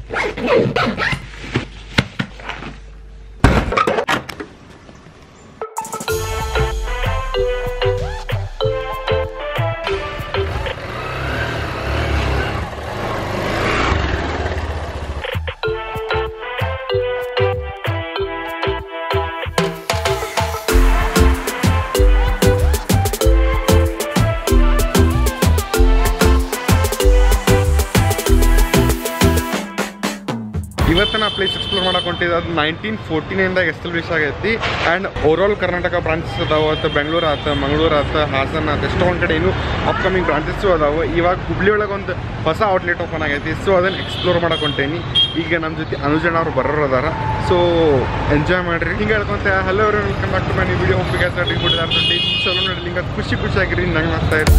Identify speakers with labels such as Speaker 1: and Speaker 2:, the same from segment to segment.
Speaker 1: ಇವತ್ತು ನಾ place explore ಮಾಡಕ್ ಹೊಂಟಿದ್ದು ಅದು ನೈನ್ಟೀನ್ ಫೋರ್ಟೀನಿಂದ ಎಸ್ಟಾಬ್ಲಿಷ್ ಆಗೈತಿ ಆ್ಯಂಡ್ ಓವರಾಲ್ ಕರ್ನಾಟಕ ಬ್ರಾಂಚಸ್ ಅದಾವ ಮತ್ತು ಬೆಂಗಳೂರು ಆತ ಮಂಗಳೂರು ಆತ ಹಾಸನ ಆತ ಎಷ್ಟೋ ಒಂದು ಕಡೆ ಇನ್ನೂ ಅಪ್ಕಮಿಂಗ್ ಬ್ರಾಂಚಸ್ಸು ಅದಾವ ಇವಾಗ ಹುಬ್ಳಿ ಒಳಗೆ ಒಂದು ಹೊಸ ಔಟ್ಲೆಟ್ ಓಪನ್ ಆಗೈತಿ ಸೊ ಅದನ್ನು ಎಕ್ಸ್ಪ್ಲೋರ್ ಮಾಡಕ್ ಹೊಂಟೇನಿ ಈಗ ನಮ್ಮ ಜೊತೆ ಅನುಜನ ಅವ್ರು ಬರೋರು ಅದಾರ ಸೊ ಎಂಜಾಯ್ ಮಾಡ್ರಿ ಹಿಂಗೆ ಹೇಳ್ಕೊಂತ ಹಲೋ ಅವ್ರು welcome back to my video ಹೋಗ್ಬೇಕು ಸ್ಟಾರ್ಟ್ ಬಿಟ್ಟಿದ್ದಾರೆ ಚಲೋ ನೋಡಿ ಹಿಂಗೆ ಖುಷಿ ಖುಷಿಯಾಗಿರಿ ನಂಗೆ ಆಗ್ತಾ ಇರಿ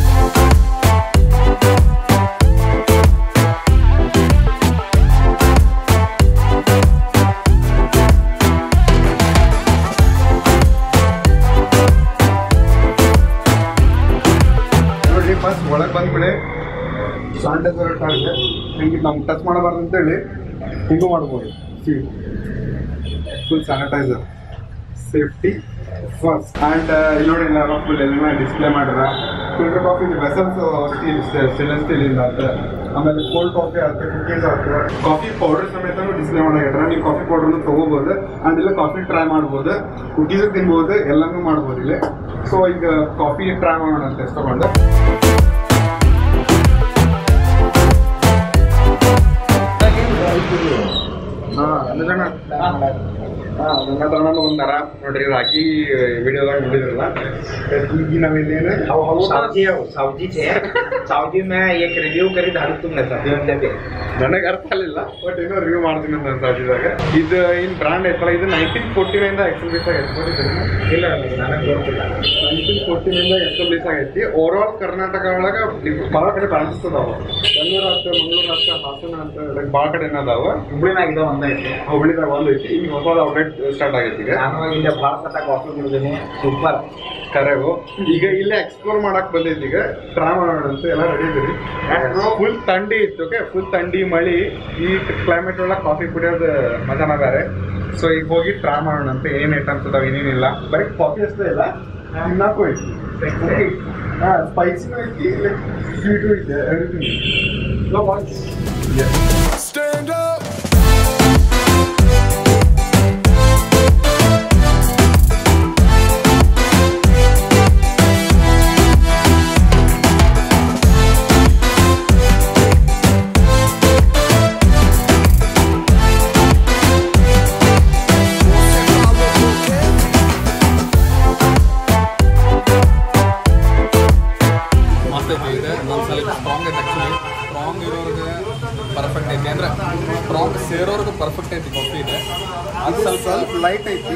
Speaker 1: ನೋಡ್ರಿ ಫಸ್ಟ್ ಒಳಗೆ ಬಂದ್ಬಿಡಿ ಸ್ಯಾನಿಟೈಸರ್ ಟಾರ್ಗೆ ಹಿಂಗೆ ನಮ್ಗೆ ಟಚ್ ಮಾಡಬಾರ್ದು ಅಂತೇಳಿ ಹಿಂಗೂ ಮಾಡ್ಬೋದು see full sanitiser safety first and ಇಲ್ಲಿ ನೋಡಿ ಎಲ್ಲ ಫುಲ್ ಎಲ್ಲ ಡಿಸ್ಪ್ಲೇ ಮಾಡಿರ filter coffee vessels steel stainless steel ಇಂದ ಆತ ಆಮೇಲೆ ಕೋಲ್ಡ್ ಕಾಫಿ ಆತ ಕುಕೀಸ್ ಆತ ಕಾಫಿ ಪೌಡರ್ ಸಮೇತ ಡಿಸ್ಪ್ಲೇ ಮಾಡಾಗಿಟ್ರ ನೀವು ಕಾಫಿ ಪೌಡರ್ನು ತಗೋಬೋದು ಆ್ಯಂಡ್ ಇಲ್ಲ ಕಾಫಿ ಟ್ರೈ ಮಾಡ್ಬೋದು ಕುಕೀಸ್ ತಿನ್ಬೋದು ಎಲ್ಲನೂ ಮಾಡ್ಬೋದು ಇಲ್ಲಿ ಸೊ ಈಗ ಕಾಫಿ ಟ್ರೈ ಮಾಡೋಣ ಅಂತ ತಗೊಂಡು ಹಾ ನಿಜಣ್ಣ ಹಾ ಗಂಗಾಧರ ಒಂದು ನರ ನೋಡ್ರಿ ರಾಗಿ ವಿಡಿಯೋದಾಗ ನೋಡಿದ್ರಲ್ಲ ಈಗ ನಾವಿಲ್ಲೇನು
Speaker 2: सावजी हो सावजी छे सावजी में एक रिव्यू करी धाडू तुम्ही सर
Speaker 1: ನನಗೆ ಅರ್ಥ ಆಗಲಿಲ್ಲ ಬಟ್ ಏನೋ ರಿವ್ಯೂ ಮಾಡ್ತೀನಿ ಅಂತ ಅನ್ಸಾದಿದಾಗ ಇದು ಇನ್ ಬ್ರಾಂಡ್ ಐತಲ್ಲ ಇದು ನೈನ್ಟೀನ್ ಫೋರ್ಟಿನಿಂದ ಎಕ್ಸ್ಪೀರಿಯನ್ಸ್ ಆಗೈತೆ
Speaker 2: ಇಲ್ಲ ನನಗೆ ಗೊತ್ತಿಲ್ಲ
Speaker 1: ನೈನ್ಟೀನ್ ಫೋರ್ಟಿನಿಂದ ಎಸ್ಟಾಬ್ಲಿಷ್ ಆಗೈತಿ ಓವರ್ ಆಲ್ ಕರ್ನಾಟಕ ಒಳಗ ಭಾಳ ಕಡೆ ಬ್ರಾಂಚಸ್ ಅದಾವ ಬೆಂಗಳೂರು ಅಂತ ಮಂಗಳೂರು ಅಂತ ಹಾಸನ ಅಂತ ಲೈಕ್ ಭಾಳ ಕಡೆ ಅದಾವ
Speaker 2: ಹುಬ್ಳಿನಾಗ ಇದು ಒಂದೈತಿ
Speaker 1: ಹುಬ್ಳಿದಾಗ ಒಂದು ಐತಿ ಈಗ ಹೊಸ ಔಟ್ಲೆಟ್ ಸ್ಟಾರ್ಟ್ ಆಗೈತಿ ಈಗ
Speaker 2: ನಾನು ಇಲ್ಲಿ ಭಾಳ ಸತ ಕಾಫಿ ಕುಡಿದೀನಿ ಸೂಪರ್
Speaker 1: ಕರೆವು ಈಗ ಇಲ್ಲೇ ಎಕ್ಸ್ಪ್ಲೋರ್ ಮಾಡಕ್ ಬಂದಿದ್ದು ಈಗ ಟ್ರೈ ಮಾಡೋಣ ಅಂತ ಎಲ್ಲ ರೆಡಿ ಇದೀರಿ ಫುಲ್ ಥಂಡಿ ಇತ್ತು ಓಕೆ ಫುಲ್ ಥಂಡಿ ಮಳಿ ಈ ಕ್ಲೈಮೇಟ್ ಒಳಗೆ ಕಾಫಿ ಕುಡಿಯೋದು ಮಜಾನ ಬೇರೆ ಸೊ ಈಗ ಹೋಗಿ ಟ್ರೈ ಮಾಡೋಣ ಅಂತ ಏನ್ ಐಟಮ್ಸ್ ಅದಾವ ಏನೇನಿಲ್ಲ ಬರೀ ಕಾಫಿ ಅಷ್ಟೇ ಇಲ್ಲ ತಿನ್ನಕ್ಕೂ ಐತಿ ಹಾ ಸ್ಪೈಸಿನೂ ಐತಿ ಲೈಕ್ ಸ್ವೀಟು ಐತೆ ಎವ್ರಿಥಿಂಗ್
Speaker 3: Stand up.
Speaker 4: ಮಸ್ತ್ ಐತಿ ಇದೆ ನನ್ನ ಸಲ ಸ್ಟ್ರಾಂಗ್ ಐತೆ ಆ್ಯಕ್ಚುಲಿ ಸ್ಟ್ರಾಂಗ್ ಇರೋರಿಗೆ ಪರ್ಫೆಕ್ಟ್ ಐತಿ ಅಂದ್ರೆ ಸ್ಟ್ರಾಂಗ್ ಸೇರೋರ್ಗು ಪರ್ಫೆಕ್ಟ್ ಐತಿ ಕಾಫಿ ಇದೆ
Speaker 1: ಅದು ಸ್ವಲ್ಪ ಸ್ವಲ್ಪ ಲೈಟ್ ಐತಿ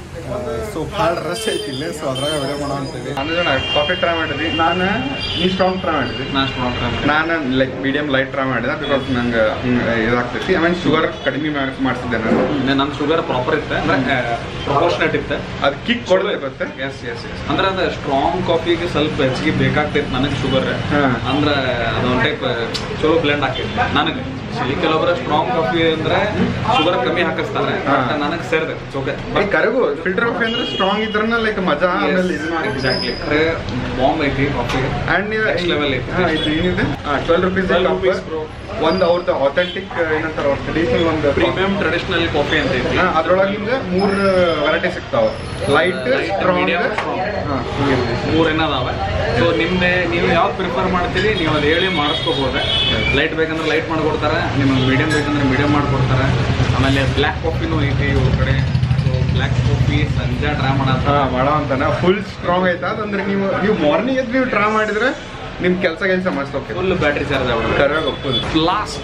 Speaker 1: ಸೊ ಭಾಳ ರಶ್ ಐತಿ ಇಲ್ಲೇ ಸೊ ಅದ್ರಾಗ ವಿಡಿಯೋ ಮಾಡೋ ಅಂತೀವಿ ಅಂದ್ರೆ ಕಾಫಿ ಟ್ರೈ ಮಾಡಿದ್ವಿ ನಾನು ನೀ ಸ್ಟ್ರಾಂಗ್ ಟ್ರೈ ಮಾಡಿದ್ವಿ
Speaker 4: ನಾನು ಸ್ಟ್ರಾಂಗ್
Speaker 1: ನಾನು ಲೈಕ್ ಮೀಡಿಯಂ ಲೈಟ್ ಟ್ರೈ ಮಾಡಿದೆ ಬಿಕಾಸ್ ನಂಗೆ ಇದಾಗ್ತೈತಿ ಆಮೇಲೆ ಶುಗರ್ ಕಡಿಮೆ ಮಾಡಿಸಿದ್ದೆ ನಾನು
Speaker 4: ನನ್ನ ಶುಗರ್ ಪ್ರಾಪರ್ ಇತ್ತು ಅಂದ್ರೆ ಪ್ರಪೋರ್ಷನೇಟ್ ಇತ್ತು
Speaker 1: ಅದು ಕಿಕ್ ಕೊಡೋದು ಗೊತ್ತೆ
Speaker 4: ಎಸ್ ಎಸ್ ಎಸ್ ಅಂದ್ರೆ ಅದು ಸ್ಟ್ರಾಂಗ್ ಕಾಫಿಗೆ ಸ್ವಲ್ಪ ಹೆಚ್ಚಿಗೆ ಬೇಕಾಗ್ತೈತಿ ನನಗೆ ಶುಗರ್
Speaker 1: ಹಾ.
Speaker 4: ಅಂದ್ರೆ ಅದೊಂದು ಟೈಪ್ ಚಲೋ ಬ್ಲೆಂಡ್ ಆಕೈತಿ ನನಗೆ ಈ ಕೆಲವೊಬ್ಬರ ಸ್ಟ್ರಾಂಗ್ ಕಾಫಿ ಅಂದ್ರೆ ಶುಗರ್ ಕಮ್ಮಿ ಹಾಕಿಸ್ತಾರೆ
Speaker 1: ಹಾ.
Speaker 4: ನನಗೆ ಸೇರಿದೆ ಓಕೆ
Speaker 1: ಬಟ್ ಕರೆಗೂ ಫಿಲ್ಟರ್ ಕಾಫಿ ಅಂದ್ರೆ ಸ್ಟ್ರಾಂಗ್ ಇದ್ರನ್ನ ಲೈಕ್ ಮಜಾ ಆಮೇಲೆ ಇದು
Speaker 4: ಎಕ್ಸಾಕ್ಟ್ಲಿ ಖರೆ ಬಾಂಬ್ ಐತಿ ಕಾಫಿ
Speaker 1: ಆ್ಯಂಡ್ ನೀವು
Speaker 4: Next level ಐತಿ.
Speaker 1: ಹಾಂ ಇದು ಏನಿದೆ ಹಾಂ ಟ್ವೆಲ್ ರುಪೀಸ್
Speaker 4: 12 rupees bro.
Speaker 1: ಒಂದು ಅವ್ರದ್ದು ಅಥೆಂಟಿಕ್ ಏನಂತಾರೆ ಅವ್ರ ಟ್ರೆಡಿಷನಲ್ ಒಂದು
Speaker 4: ಪ್ರೀಮಿಯಂ ಟ್ರೆಡಿಷನಲ್ ಕಾಫಿ ಅಂತ ಐತಿ
Speaker 1: ಹಾಂ ಅದ್ರೊಳಗಿಂದ ಮೂರು ವೆರೈಟಿ ಸಿಗ್ತಾವ light
Speaker 4: Light,
Speaker 1: strong
Speaker 4: medium, strong.
Speaker 1: ಹಾಂ
Speaker 4: ಮೂರ್ ಏನದಾವೆ ಸೊ ನಿಮ್ದೆ ನೀವು ಯಾವ್ದು ಪ್ರಿಫರ್ ಮಾಡ್ತೀರಿ ನೀವು ಅದು ಹೇಳಿ ಮಾಡಿಸ್ಕೋಬೋದು ಲೈಟ್ ಬೇಕಂದ್ರೆ ಲೈಟ್ ಮಾಡ್ಕೊಡ್ತಾರೆ ನಿಮಗೆ ಮೀಡಿಯಂ ಬೇಕಂದ್ರೆ ಮೀಡಿಯಂ ಮಾಡ್ಕೊಡ್ತಾರೆ ಆಮೇಲೆ ಬ್ಲ್ಯಾಕ್ ಕಾಫಿನೂ ಐತಿ ಇವ್ರ ಕಡೆ ಸೊ ಬ್ಲ್ಯಾಕ್ ಕಾಫಿ ಸಂಜೆ ಟ್ರೈ ಮಾಡೋ
Speaker 1: ಹಾ ಮಾಡೋ ಅಂತಾನೆ ಫುಲ್ ಸ್ಟ್ರಾಂಗ್ ಐತಾ ಅದಂದ್ರೆ ನೀವು ನೀವು ಮಾರ್ನಿಂಗ್ ಎದ್ದು ನೀವು ಟ್ರೈ ಮಾಡಿದ್ರೆ ನಿಮ್ ಕೆಲಸ ಕೆಲಸ ಮಸ್ತ್ ಹೋಗ್ತದೆ
Speaker 4: ಫುಲ್ ಬ್ಯಾಟ್ರಿ ಚಾರ್ಜ್ ಆಗ್ಬಿಡುತ್ತೆ
Speaker 1: ಕರೆಯಾಗ ಫುಲ್
Speaker 4: ಲಾಸ್ಟ್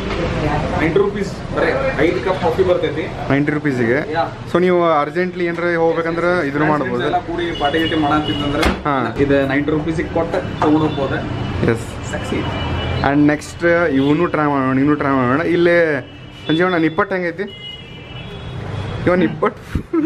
Speaker 4: ನೈಂಟಿ ರುಪೀಸ್ ಬರೀ ಐದು ಕಪ್ ಕಾಫಿ ಬರ್ತೈತಿ
Speaker 1: ನೈಂಟಿ ರುಪೀಸಿಗೆ
Speaker 4: ಯಾ
Speaker 1: ಸೊ ನೀವು ಅರ್ಜೆಂಟ್ಲಿ ಏನಾರ ಹೋಗ್ಬೇಕಂದ್ರೆ ಇದ್ರ ಮಾಡ್ಬೋದು
Speaker 4: ಎಲ್ಲ ಕೂಡಿ ಪಾರ್ಟಿ ಗಿಟಿ ಮಾಡಂತಿದ್ದಂದ್ರೆ
Speaker 1: ಹಾ.
Speaker 4: ಇದು ನೈಂಟಿ ರುಪೀಸಿಗೆ ಕೊಟ್ಟು ತೊಗೊಂಡು ಹೋಗ್ಬೋದು
Speaker 1: ಎಸ್
Speaker 4: ಸಕ್ಸಿ
Speaker 1: ಆ್ಯಂಡ್ ನೆಕ್ಸ್ಟ್ ಇವನು ಟ್ರೈ ಮಾಡೋಣ ಇವನು ಟ್ರೈ ಮಾಡೋಣ ಇಲ್ಲೇ ಸಂಜೀವಣ್ಣ ನಿಪ್ಪಟ್ಟು ಹೆಂಗೈತಿ ಇವ ನಿಪ್ಪಟ್ಟು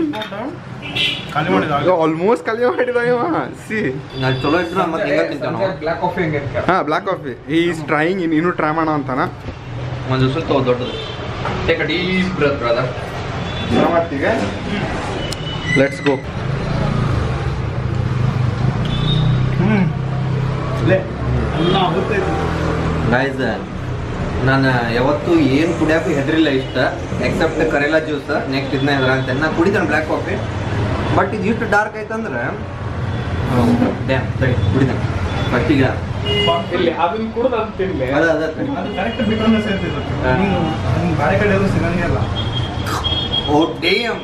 Speaker 1: ಆಲ್ಮೋಸ್ಟ್ ಖಾಲಿ ಮಾಡಿದ ಇವ ಸಿ
Speaker 2: ಚಲೋ ಇದ್ರೆ ಮತ್ತೆ ಹೆಂಗ ತಿಂತಾನ
Speaker 4: ಬ್ಲ್ಯಾಕ್ ಕಾಫಿ ಹೆಂಗೆ
Speaker 1: ಹಾಂ ಬ್ಲ್ಯಾಕ್ ಕಾಫಿ ಈಸ್ ಟ್ರೈಯಿಂಗ್ ಇನ್ನು ಟ್ರೈ ಮಾಡೋ ಅಂತಾನ
Speaker 2: ಒಂದು ಸುತ್ತ ದೊಡ್ಡದು
Speaker 3: take a deep breath brother
Speaker 1: ಸ್ನಾನ ಮಾಡ್ತೀವಿ ಲೆಟ್ಸ್ ಗೋ
Speaker 3: ಗೈಸ್ ನಾನು ಯಾವತ್ತು ಏನು ಕುಡಿಯೋಕೆ ಹೆದರಿಲ್ಲ ಇಷ್ಟ ಎಕ್ಸೆಪ್ಟ್ ಕರೆಲಾ ಜ್ಯೂಸ್ ನೆಕ್ಸ್ಟ್ ಇದನ್ನ ಹೆದರಂತೆ ನಾ ಕುಡಿತಾನೆ ಬ್ಲ್ಯಾಕ್ ಕಾಫಿ ಬಟ್ ಇದು ಇಷ್ಟು ಡಾರ್ಕ್ ಐತಂದ್ರೆ ಡ್ಯಾಮ್ ಸರಿ ಕುಡಿತಾನೆ ಫಸ್ಟಿಗೆ
Speaker 4: ಇಲ್ಲಿ ಅದನ್ನ ಕುಡ್ದು ಅದು ತಿನ್ಲಿ
Speaker 3: ಅದ ಅದ ತಡಿ.
Speaker 1: ಕರೆಕ್ಟ್ ಡಿಫ್ರೆನ್ಸ್ ಇರ್ತದೆ ನೀವು ಬೇರೆ ಕಡೆ ಎಲ್ಲೂ ಸಿಗಂಗೇ ಇಲ್ಲ
Speaker 3: oh damn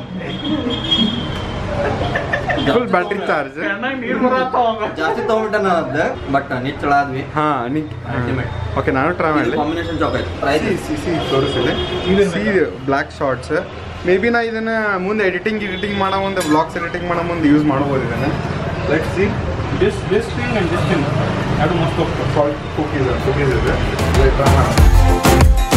Speaker 1: full battery charge
Speaker 4: ಚೆನ್ನಾಗಿ ನೀರು ಬರತ್ತಾವ
Speaker 3: ಜಾಸ್ತಿ ತಗೊಂಡ್ಬಿಟ್ಟ ನಾನು ಅದ ಬಟ್ ನಿಚ್ಚಳ ಆದ್ವಿ
Speaker 1: ಹಾ ನೀ
Speaker 3: Ultimate.
Speaker 1: ಓಕೆ ನಾನು ಟ್ರೈ ಮಾಡಲಿ
Speaker 3: combination chocolate price
Speaker 1: see see ತೋರಿಸಿದೆ see black shorts may be ನಾ ಇದನ್ನ ಮುಂದೆ ಎಡಿಟಿಂಗ್ ಎಡಿಟಿಂಗ್ ಮಾಡೋ ಒಂದು ಬ್ಲಾಗ್ಸ್ ಎಡಿಟಿಂಗ್ ಮಾಡೋ ಮುಂದೆ ಯೂಸ್ ಮಾಡ್ಬೋದು ಇದನ್ನ let see
Speaker 5: This this thing and this thing. I do most of them.
Speaker 1: Salt cookies cookies ಇದೆ ಟ್ರೈ ಮಾಡೋಣ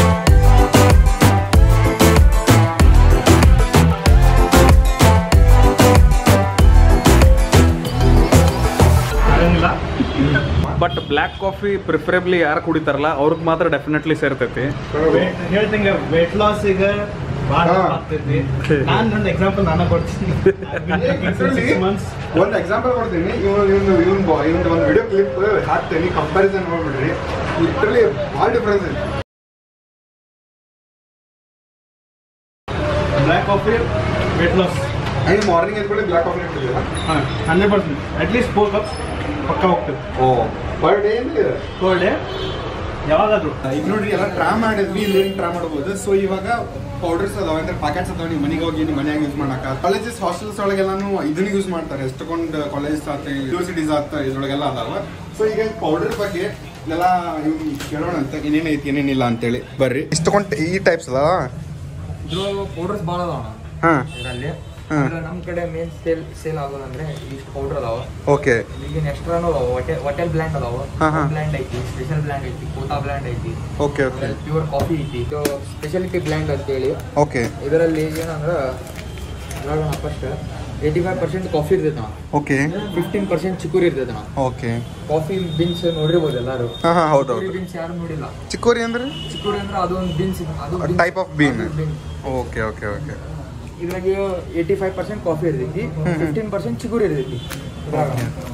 Speaker 5: ಆಗಂಗಿಲ್ಲ
Speaker 4: ಬಟ್ ಬ್ಲ್ಯಾಕ್ ಕಾಫಿ ಪ್ರಿಫರೇಬ್ಲಿ ಯಾರು ಕುಡಿತಾರಲ್ಲ ಅವ್ರಿಗೆ ಮಾತ್ರ ಡೆಫಿನೆಟ್ಲಿ ಸೇರ್ತೈತಿ
Speaker 5: ವೇಟ್ ಹೇಳ್ತಂಗೆ ವೇಟ್ ಲಾಸ್ ಈಗ ಭಾಳ
Speaker 1: ಹಾ.
Speaker 5: ಆಗ್ತೈತಿ ನಾನು ನನ್ನ ಎಕ್ಸಾಂಪಲ್ ನಾನು ಕೊಡ್ತೀನಿ ಸಿಕ್ಸ್ ಮಂತ್ಸ್
Speaker 1: ಒಂದು ಎಕ್ಸಾಂಪಲ್ ಕೊಡ್ತೀನಿ ಇವನು ಇವನು ಇವನ್ ಇವನ್ ಒಂದು ವಿಡಿಯೋ ಕ್ಲಿಪ್ ಹಾಕ್ತೀನಿ ಕಂಪ್ಯಾರಿಸನ್ ನೋಡ್ಬಿಡ್ರಿ ಲಿಟ್ರಲಿ ಭಾಳ ಡಿಫ್ರೆನ್ಸ್ ಇದೆ
Speaker 5: ಬ್ಲ್ಯಾಕ್ ಕಾಫಿ ವೇಟ್ ಲಾಸ್
Speaker 1: ಐದು ಮಾರ್ನಿಂಗ್ ಎದ್ಕೊಳ್ಳಿ ಬ್ಲ್ಯಾಕ್ ಕಾಫಿ ಇಟ್ಟಿದ್ದೀರಾ
Speaker 5: ಹಾಂ hundred percent at least four cups ಪಕ್ಕ ಹೋಗ್ತದೆ
Speaker 1: ಓ ಪರ್ ಡೇ ಏನಿದೆ
Speaker 5: ಫೋರ್ ಡೇ ಯಾವಾಗಾದ್ರು
Speaker 1: ಈಗ ನೋಡ್ರಿ ಎಲ್ಲ ಟ್ರಾ ಮಾಡಿದ್ವಿ ಇಲ್ಲಿ ಟ್ರಾ ಮಾಡಬಹುದು ಸೊ ಇವಾಗ ಪೌಡರ್ಸ್ ಅದಾವ ಅಂದ್ರೆ ಪ್ಯಾಕೆಟ್ಸ್ ಅದಾವ ನೀವು ಮನೆಗೆ ಹೋಗಿ ನಿಮ್ಮ ಮನ್ಯಾಗ ಯೂಸ್ ಮಾಡಕ ಕಾಲೇಜಸ್ ಹಾಸ್ಟೆಲ್ಸ್ ಒಳಗೆಲ್ಲಾನು ಇದನ್ನ ಯೂಸ್ ಮಾಡ್ತಾರೆ ಎಷ್ಟೊಂದು ಕಾಲೇಜಸ್ ಆತ ಯೂನಿವರ್ಸಿಟೀಸ್ ಆತ ಇದ್ರೊಳಗೆಲ್ಲ ಅದಾವ ಸೊ ಈಗ ಪೌಡರ್ ಬಗ್ಗೆ ಎಲ್ಲ ಇವ್ ಕೇಳೋಣ ಅಂತ ಏನೇನ್ ಐತಿ ಏನೇನಿಲ್ಲ ಅಂತೇಳಿ ಬರ್ರಿ ಇಷ್ಟಕೊಂಡ್ ಈ ಟೈಪ್ಸ್ ಅದಾವ
Speaker 6: ಇದ್ರೊಳಗೆ ಪೌಡರ್ಸ್ ಭಾಳ ಅದಾವ
Speaker 1: ಹಾ
Speaker 6: ಇದರಲ್ಲಿ
Speaker 1: ಹಾ.
Speaker 6: ನಮ್ಮ ಕಡೆ ಮೇನ್ ಸೇಲ್ ಸೇಲ್ ಆಗೋದಂದ್ರೆ ಇಷ್ಟು ಪೌಡರ್ ಅದಾವ
Speaker 1: ಓಕೆ
Speaker 6: ಈಗಿನ ಎಕ್ಸ್ಟ್ರಾನು ಅದಾವ ಹೋಟೆಲ್ ಹೋಟೆಲ್ ಬ್ಲ್ಯಾಂಡ್ ಅದಾವ
Speaker 1: ಹಾ, ಹಾ.
Speaker 6: ಬ್ಲ್ಯಾಂಡ್ ಐತಿ ಸ್ಪೆಷಲ್ ಬ್ಲ್ಯಾಂಡ್ ಐತಿ ಕೋತಾ ಬ್ಲ್ಯಾಂಡ್ ಐತಿ
Speaker 1: ಓಕೆ ಓಕೆ
Speaker 6: ಪ್ಯೂರ್ ಕಾಫಿ ಐತಿ ಇದು ಸ್ಪೆಷಾಲಿಟಿ ಬ್ಲ್ಯಾಂಡ್ ಅಂತೇಳಿ
Speaker 1: ಓಕೆ
Speaker 6: ಇದರಲ್ಲಿ ಏನಂದ್ರೆ ಇವಾಗ first eighty five percent coffee ಇರ್ತೈತೆ ನಾವು
Speaker 1: ಓಕೆ
Speaker 6: ಫಿಫ್ಟೀನ್ ಪರ್ಸೆಂಟ್ ಚಿಕ್ಕೂರಿ ಇರ್ತೈತೆ ನಾವು
Speaker 1: ಓಕೆ
Speaker 6: ಕಾಫಿ ಬಿನ್ಸ್ ನೋಡಿರ್ಬೋದು ಎಲ್ಲರೂ
Speaker 1: ಹಾ ಹಾ ಹೌದು
Speaker 6: ಚಿಕ್ಕೂರಿ
Speaker 1: ಹೌದು
Speaker 6: ಬಿನ್ಸ್ ಯಾರು ನೋಡಿಲ್ಲ
Speaker 1: ಚಿಕ್ಕೋರಿ ಅಂದ್ರೆ
Speaker 6: ಚಿಕ್ಕೂರಿ ಅಂದ್ರೆ ಅದು ಒಂದು ಬಿನ್ಸ್ ಅದು
Speaker 1: type of bean
Speaker 6: bean.
Speaker 1: Okay okay okay
Speaker 6: ಇದ್ರಾಗ ಏಯ್ಟಿ ಫೈವ್ ಪರ್ಸೆಂಟ್ ಕಾಫಿ ಇರ್ತೈತಿ ಫಿಫ್ಟೀನ್ ಪರ್ಸೆಂಟ್ ಚಿಗುರಿ ಇರ್ತೈತಿ ಇದ್ರಾಗ.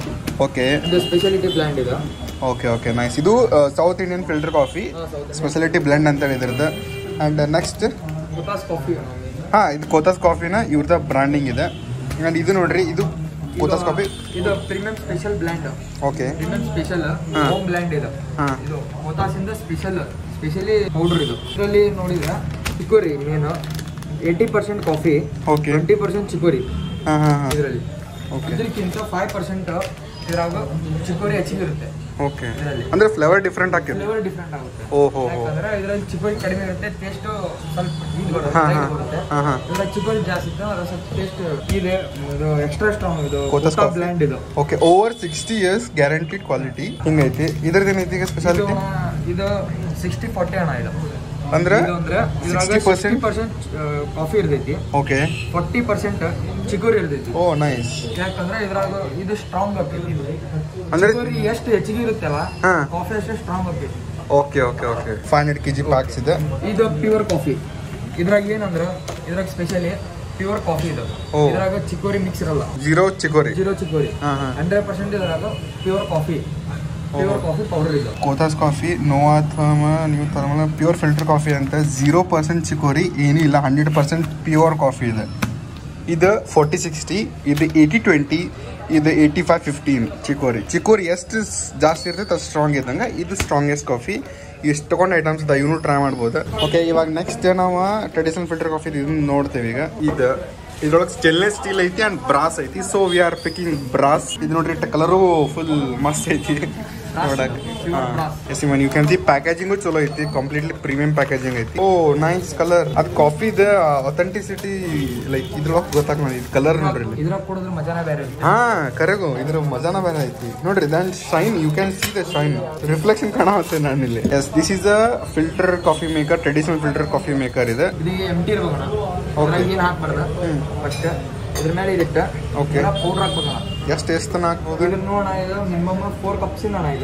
Speaker 1: ಓಕೆ
Speaker 6: ಇದು ಸ್ಪೆಷಾಲಿಟಿ ಬ್ಲ್ಯಾಂಡ್ ಇದು
Speaker 1: ಓಕೆ ಓಕೆ ನೈಸ್ ಇದು ಸೌತ್ ಇಂಡಿಯನ್ ಫಿಲ್ಟರ್ ಕಾಫಿ
Speaker 6: ಹಾ, South Indian.
Speaker 1: ಸ್ಪೆಷಾಲಿಟಿ ಬ್ಲೆಂಡ್ ಅಂತ ಹೇಳಿದ್ರದ್ದು ಆ್ಯಂಡ್ ನೆಕ್ಸ್ಟ್
Speaker 6: ಮುತಾಸ್ ಕಾಫಿ
Speaker 1: ಹಾಂ ಇದು ಕೋತಾಸ್ ಕಾಫಿನ ಇವ್ರದ್ದು ಬ್ರ್ಯಾಂಡಿಂಗ್ ಇದೆ ಆ್ಯಂಡ್ ಇದು ನೋಡ್ರಿ ಇದು ಕೋತಾಸ್ ಕಾಫಿ
Speaker 6: ಇದು premium special blend
Speaker 1: okay
Speaker 6: premium special
Speaker 1: ಹಾ.
Speaker 6: ಹೋಮ್ ಬ್ಲ್ಯಾಂಡ್ ಇದು
Speaker 1: ಹಾ.
Speaker 6: ಇದು ಮುತಾಸ್ ಇಂದ ಸ್ಪೆಷಲ್ ಸ್ಪೆಷಲಿ ಪೌಡರ್ ಇದು ಇದರಲ್ಲಿ ನೋಡಿದ್ರೆ chicory main eighty percent coffee
Speaker 1: okay
Speaker 6: twenty percent chicory
Speaker 1: ಹಾಂ ಹಾಂ ಹಾಂ
Speaker 6: ಇದರಲ್ಲಿ
Speaker 1: ಓಕೆ
Speaker 6: ಇದಕ್ಕಿಂತ ಫೈವ್ ಪರ್ಸೆಂಟ್ ಇದ್ರಾಗ ಚಿಕೋರಿ ಹೆಚ್ಚಿಗೆ ಇರುತ್ತೆ
Speaker 1: ಓಕೆ
Speaker 6: ಇದರಲ್ಲಿ.
Speaker 1: ಅಂದರೆ ಫ್ಲೇವರ್ ಡಿಫ್ರೆಂಟ್ ಆಗಿದೆ
Speaker 6: ಫ್ಲೇವರ್ ಡಿಫ್ರೆಂಟ್ ಆಗುತ್ತೆ
Speaker 1: ಓಹೋ ಹೋ
Speaker 6: ಯಾಕಂದ್ರೆ ಇದ್ರಲ್ಲಿ ಚಿಕೋರಿ ಕಡಿಮೆ ಇರುತ್ತೆ ಟೇಸ್ಟ್ ಸ್ವಲ್ಪ ಇದು ಬರುತ್ತೆ
Speaker 1: ಹಾ,
Speaker 6: light
Speaker 1: ಹಾ.
Speaker 6: ಬರುತ್ತೆ
Speaker 1: ಹಾ, ಹಾ.
Speaker 6: ಇದ್ರಲ್ಲಿ ಚಿಕೋರಿ ಜಾಸ್ತಿ ಇತ್ತು ಅದ್ರ ಸ್ವಲ್ಪ ಟೇಸ್ಟ್ ಇದೆ ಇದು ಎಕ್ಸ್ಟ್ರಾ ಸ್ಟ್ರಾಂಗ್ ಇದು
Speaker 1: Kothas coffee.
Speaker 6: ಬ್ಲ್ಯಾಂಡ್ ಇದು
Speaker 1: okay over sixty years guaranteed quality ಹಿಂಗೈತಿ ಇದ್ರದ್ದು ಏನೈತಿ ಈಗ
Speaker 6: ಇದು
Speaker 1: ಸ್ಪೆಷಾಲಿಟಿ
Speaker 6: ಇದು ಸಿಕ್ಸ್ಟಿ ಫಾರ್ಟಿ ಅಣ್ಣ ಇದು
Speaker 1: ಅಂದ್ರೆ
Speaker 6: ಇದು ಅಂದ್ರೆ ಇದ್ರಾಗ
Speaker 1: 60%
Speaker 6: ಸಿಕ್ಸ್ಟಿ ಪರ್ಸೆಂಟ್ ಕಾಫಿ ಇರ್ತೈತಿ
Speaker 1: ಓಕೆ
Speaker 6: ಫಾರ್ಟಿ ಪರ್ಸೆಂಟ್ ಚಿಕೋರಿ ಇರ್ತೈತಿ
Speaker 1: ಓ ನೈಸ್
Speaker 6: ಯಾಕಂದ್ರೆ ಇದ್ರಾಗ ಇದು ಸ್ಟ್ರಾಂಗ್ ಆಗ್ತೈತಿ
Speaker 1: ಅಂದ್ರೆ-
Speaker 6: ಚಿಕೋರಿ ಎಷ್ಟು ಹೆಚ್ಚಿಗೆ ಇರುತ್ತಲ್ಲ
Speaker 1: ಹಾ.
Speaker 6: ಕಾಫಿ ಅಷ್ಟು ಸ್ಟ್ರಾಂಗ್ ಆಗ್ತೈತಿ
Speaker 1: okay okay okay five hundred K G packs ಇದೆ
Speaker 6: ಇದು ಪ್ಯೂರ್ ಕಾಫಿ ಇದ್ರಾಗ ಏನಂದ್ರ ಇದ್ರಾಗ ಸ್ಪೆಷಲಿ ಪ್ಯೂರ್ ಕಾಫಿ ಇದು
Speaker 1: ಓ.
Speaker 6: ಇದ್ರಾಗ ಚಿಕೋರಿ ಮಿಕ್ಸ್ ಇರಲ್ಲ
Speaker 1: ಜೀರೋ ಚಿಕೋರಿ
Speaker 6: ಜೀರೋ ಚಿಕೋರಿ
Speaker 1: ಹಾ, ಹಾ.
Speaker 6: ಹಂಡ್ರೆಡ್ ಪರ್ಸೆಂಟ್ ಇದ್ರಾಗ pure coffee pure coffee powder ಇದು
Speaker 1: ಕೋತಾಸ್ ಕಾಫಿ ನೋವಾ ಥರ್ಮ new thermal pure filter coffee ಅಂತ ಝೀರೋ ಪರ್ಸೆಂಟ್ ಚಿಕೋರಿ ಏನೂ ಇಲ್ಲ ಹಂಡ್ರೆಡ್ ಪರ್ಸೆಂಟ್ ಪ್ಯೂರ್ ಕಾಫಿ ಇದೆ ಇದು ಫೋರ್ಟಿ ಸಿಕ್ಸ್ಟಿ ಇದು ಏಯ್ಟಿ ಟ್ವೆಂಟಿ ಇದು eighty five fifteen chicory chicory ಎಷ್ಟು ಸ್- ಜಾಸ್ತಿ ಇರ್ತೈತೆ ಅಷ್ಟು ಸ್ಟ್ರಾಂಗ್ ಇದ್ದಂಗೆ ಇದು ಸ್ಟ್ರಾಂಗೆಸ್ಟ್ ಕಾಫಿ ಇಷ್ಟು ತಗೊಂಡು ಐಟಮ್ಸ್ ಇದೆ ಇವನು ಟ್ರೈ ಮಾಡ್ಬೋದು ಓಕೆ ಇವಾಗ ನೆಕ್ಸ್ಟ್ ನಾವು ಟ್ರೆಡಿಷನಲ್ ಫಿಲ್ಟರ್ ಕಾಫಿ ಇದನ್ನ ನೋಡ್ತೇವೆ ಈಗ ಇದು ಇದ್ರೊಳಗೆ ಸ್ಟೇನ್ಲೆಸ್ ಸ್ಟೀಲ್ ಐತಿ ಅಂಡ್ ಬ್ರಾಸ್ ಐತಿ so we are picking brass ಇದು ನೋಡ್ರಿ ಕಲರು ಫುಲ್ ಮಸ್ತ್ ಐತಿ ನೋಡಕ್ yes man you can see packaging ಚಲೋ ಐತಿ ಕಂಪ್ಲೀಟ್ಲಿ ಪ್ರೀಮಿಯಂ ಪ್ಯಾಕೇಜಿಂಗ್ ಐತಿ ಓ ನೈಸ್ ಕಲರ್ ಅದು ಕಾಫಿದ ಅಥೆಂಟಿಸಿಟಿ ಲೈಕ್ ಇದ್ರೊಳಗೆ ಗೊತ್ತಾಗ ಇದು ಕಲರ್ ನೋಡ್ರಿ ಇಲ್ಲಿ
Speaker 6: ಇದ್ರಾಗ ಕುಡಿದ್ರೆ ಮಜಾನೇ ಬೇರೆ ಇರುತ್ತೆ
Speaker 1: ಹಾ ಕರೆಗು ಇದ್ರ ಮಜಾನ ಬೇರೆ ಐತಿ ನೋಡ್ರಿ then shine you can see the shine reflection ಕಾಣುತ್ತೆ ನಾನು ಇಲ್ಲಿ yes this is a filter coffee maker traditional filter coffee maker ಇದೆ
Speaker 6: ಇದೀಗ ಎಂಟಿ ಇರ್ಬೇಕಣ್ಣ
Speaker 1: Okay.
Speaker 6: ಇದ್ರಾಗ ಏನು ಹಾಕ್ಬಾರ್ದ ಫಸ್ಟ್ ಇದ್ರ ಮೇಲೆ ಇದಿಟ್ಟ
Speaker 1: Okay.
Speaker 6: ಪೌಡರ್ ಹಾಕ್ಬೇಕಣ್ಣ
Speaker 1: ಎಷ್ಟು ಎಷ್ಟು ತನ ಹಾಕ್ಬೋದು
Speaker 6: ಇದನ್ನ ನೋಡೋಣ ಇದು ಮಿನಿಮಮ್ ಫೋರ್ ಕಪ್ಸ್ ಅಣ್ಣ ಇದು